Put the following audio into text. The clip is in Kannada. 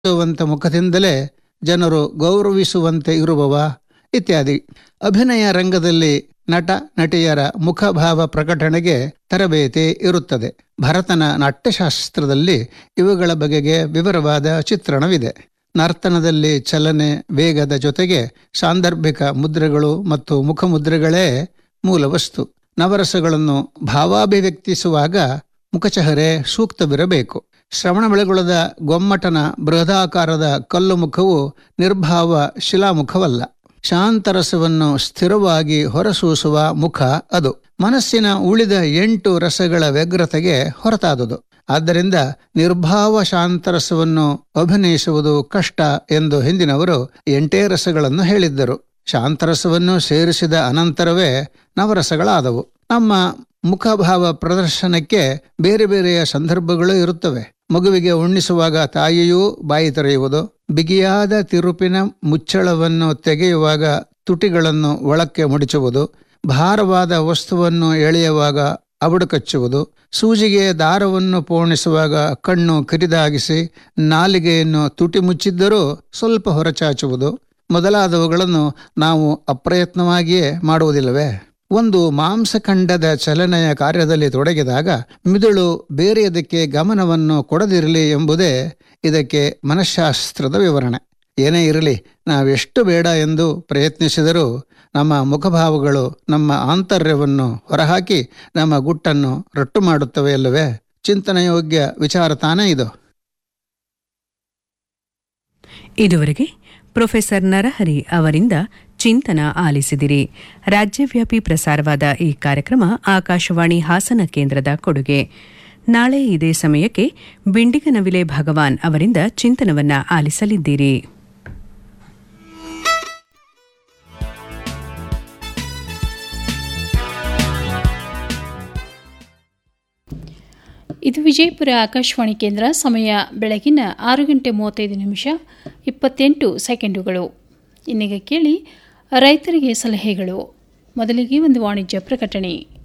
ವಂತ ಮುಖದಿಂದಲೇ ಜನರು ಗೌರವಿಸುವಂತೆ ಇರುವವ ಇತ್ಯಾದಿ ಅಭಿನಯ ರಂಗದಲ್ಲಿ ನಟ ನಟಿಯರ ಮುಖಭಾವ ಪ್ರಕಟಣೆಗೆ ತರಬೇತಿ ಇರುತ್ತದೆ ಭರತನ ನಾಟ್ಯಶಾಸ್ತ್ರದಲ್ಲಿ ಇವುಗಳ ಬಗೆಗೆ ವಿವರವಾದ ಚಿತ್ರಣವಿದೆ ನರ್ತನದಲ್ಲಿ ಚಲನೆ ವೇಗದ ಜೊತೆಗೆ ಸಾಂದರ್ಭಿಕ ಮುದ್ರೆಗಳು ಮತ್ತು ಮುಖಮುದ್ರೆಗಳೇ ಮೂಲ ವಸ್ತು ನವರಸಗಳನ್ನು ಭಾವಾಭಿವ್ಯಕ್ತಿಸುವಾಗ ಮುಖಚಹರೆ ಸೂಕ್ತವಿರಬೇಕು ಶ್ರವಣಬೆಳಗೊಳದ ಗೊಮ್ಮಟನ ಬೃಹದಾಕಾರದ ಕಲ್ಲು ಮುಖವು ನಿರ್ಭಾವ ಶಿಲಾಮುಖವಲ್ಲ ಶಾಂತರಸವನ್ನು ಸ್ಥಿರವಾಗಿ ಹೊರಸೂಸುವ ಮುಖ ಅದು ಮನಸ್ಸಿನ ಉಳಿದ ಎಂಟು ರಸಗಳ ವ್ಯಗ್ರತೆಗೆ ಹೊರತಾದುದು ಆದ್ದರಿಂದ ನಿರ್ಭಾವ ಶಾಂತರಸವನ್ನು ಅಭಿನಯಿಸುವುದು ಕಷ್ಟ ಎಂದು ಹಿಂದಿನವರು ಎಂಟೇ ರಸಗಳನ್ನು ಹೇಳಿದ್ದರು ಶಾಂತರಸವನ್ನು ಸೇರಿಸಿದ ಅನಂತರವೇ ನವರಸಗಳಾದವು ನಮ್ಮ ಮುಖಭಾವ ಪ್ರದರ್ಶನಕ್ಕೆ ಬೇರೆ ಬೇರೆಯ ಸಂದರ್ಭಗಳು ಇರುತ್ತವೆ ಮಗುವಿಗೆ ಉಣ್ಣಿಸುವಾಗ ತಾಯಿಯೂ ಬಾಯಿ ತೆರೆಯುವುದು ಬಿಗಿಯಾದ ತಿರುಪಿನ ಮುಚ್ಚಳವನ್ನು ತೆಗೆಯುವಾಗ ತುಟಿಗಳನ್ನು ಒಳಕ್ಕೆ ಮುಡಿಚುವುದು ಭಾರವಾದ ವಸ್ತುವನ್ನು ಎಳೆಯುವಾಗ ಅಬಡು ಕಚ್ಚುವುದು ಸೂಜಿಗೆ ದಾರವನ್ನು ಪೋಣಿಸುವಾಗ ಕಣ್ಣು ಕಿರಿದಾಗಿಸಿ ನಾಲಿಗೆಯನ್ನು ತುಟಿ ಮುಚ್ಚಿದ್ದರೂ ಸ್ವಲ್ಪ ಹೊರಚಾಚುವುದು ಮೊದಲಾದವುಗಳನ್ನು ನಾವು ಅಪ್ರಯತ್ನವಾಗಿಯೇ ಮಾಡುವುದಿಲ್ಲವೇ ಒಂದು ಮಾಂಸಖಂಡದ ಚಲನೆಯ ಕಾರ್ಯದಲ್ಲಿ ತೊಡಗಿದಾಗ ಮಿದುಳು ಬೇರೆಯದಕ್ಕೆ ಗಮನವನ್ನು ಕೊಡದಿರಲಿ ಎಂಬುದೇ ಇದಕ್ಕೆ ಮನಃಶಾಸ್ತ್ರದ ವಿವರಣೆ ಏನೇ ಇರಲಿ ನಾವೆಷ್ಟು ಬೇಡ ಎಂದು ಪ್ರಯತ್ನಿಸಿದರೂ ನಮ್ಮ ಮುಖಭಾವಗಳು ನಮ್ಮ ಆಂತರ್ಯವನ್ನು ಹೊರಹಾಕಿ ನಮ್ಮ ಗುಟ್ಟನ್ನು ರಟ್ಟು ಮಾಡುತ್ತವೆ ಅಲ್ಲವೇ ಚಿಂತನೆಯೋಗ್ಯ ವಿಚಾರ ತಾನೇ ಇದು ಇದುವರೆಗೆ ಪ್ರೊಫೆಸರ್ ನರಹರಿ ಅವರಿಂದ ಚಿಂತನ ಆಲಿಸಿದಿರಿ ರಾಜ್ಯವ್ಯಾಪಿ ಪ್ರಸಾರವಾದ ಈ ಕಾರ್ಯಕ್ರಮ ಆಕಾಶವಾಣಿ ಹಾಸನ ಕೇಂದ್ರದ ಕೊಡುಗೆ ನಾಳೆ ಇದೇ ಸಮಯಕ್ಕೆ ಬಿಂಡಿಗನವಿಲೆ ಭಗವಾನ್ ಅವರಿಂದ ಚಿಂತನವನ್ನ ಆಲಿಸಲಿದ್ದೀರಿ ಇದು ವಿಜಯಪುರ ಆಕಾಶವಾಣಿ ಕೇಂದ್ರ ಸಮಯ ಬೆಳಗಿನ ಆರು ಗಂಟೆ ಮೂವತ್ತೈದು ನಿಮಿಷ ಇಪ್ಪತ್ತೆಂಟು ಸೆಕೆಂಡುಗಳು ಇನ್ನೀಗ ಕೇಳಿ ರೈತರಿಗೆ ಸಲಹೆಗಳು ಮೊದಲಿಗೆ ಒಂದು ವಾಣಿಜ್ಯ ಪ್ರಕಟಣೆ